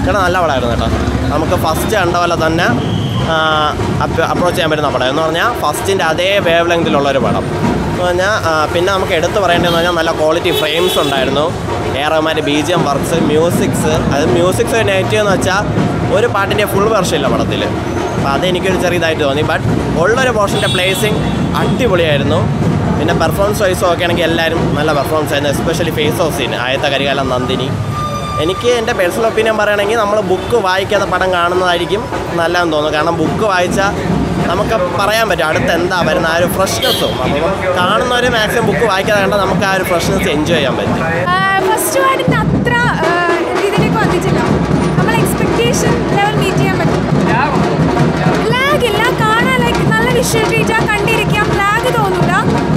ചേട്ടാ നല്ല പടമായിരുന്നു കേട്ടോ നമുക്ക് ഫസ്റ്റ് കണ്ട പോലെ തന്നെ അപ്രോച്ച് ചെയ്യാൻ പറ്റുന്ന പടം എന്ന് പറഞ്ഞാൽ ഫസ്റ്റിൻ്റെ അതേ വേവ് ലെങ്തിലുള്ള ഒരു പടം എന്ന് പറഞ്ഞാൽ ആ, പിന്നെ നമുക്ക് എടുത്തു പറയേണ്ടതെന്ന് പറഞ്ഞാൽ നല്ല ക്വാളിറ്റി ഫ്രെയിംസ് ഉണ്ടായിരുന്നു ഏറെമാര് B G M works musics അത് മ്യൂസിക്സ് നെഗറ്റീവ് എന്ന് വെച്ചാൽ ഒരു പാട്ടിൻ്റെ ഫുൾ വെർഷൻ ഇല്ല പടത്തിൽ അപ്പോൾ അതെനിക്കൊരു ചെറിയതായിട്ട് തോന്നി ബട്ട് ഉള്ളൊരു പോർഷൻ്റെ പ്ലേസിങ് അടിപൊളിയായിരുന്നു പിന്നെ പെർഫോമൻസ് വൈസ് ഒക്കെ ആണെങ്കിൽ എല്ലാവരും നല്ല പെർഫോമൻസ് ആയിരുന്നു എസ്പെഷ്യലി ഫേസ് ഓഫ് സീൻ ആയത്ത കരികാലം നന്ദിനി എനിക്ക് എൻ്റെ പേഴ്സണൽ ഒപ്പീനിയൻ പറയുകയാണെങ്കിൽ നമ്മൾ ബുക്ക് വായിക്കാത്ത പടം കാണുന്നതായിരിക്കും നല്ലതെന്ന് തോന്നുന്നു കാരണം ബുക്ക് വായിച്ചാൽ നമുക്ക് പറയാൻ പറ്റും അടുത്ത് എന്താ വരുന്ന ആ ഒരു ഫ്രഷ്നെസ്സും അപ്പോൾ കാണുന്നവർ മാക്സിമം ബുക്ക് വായിക്കാതെ കണ്ടാൽ നമുക്ക് ആ ഒരു ഫ്രഷ്നെസ് എൻജോയ് ചെയ്യാൻ പറ്റും ഫസ്റ്റ് പാട്ടിൻ്റെ അത്ര ആ, ഇതിലേക്ക് വന്നിട്ടില്ല നമ്മൾ എക്സ്പെക്ടേഷൻ ലെവൽ മീറ്റ് ചെയ്യാൻ പറ്റും ലാഗ് ഇല്ല കാണാൻ ലൈക്ക് നല്ല വിഷ്വൽ ട്രീറ്റാ കണ്ടിരിക്കാം ലാഗ് തോന്നൂല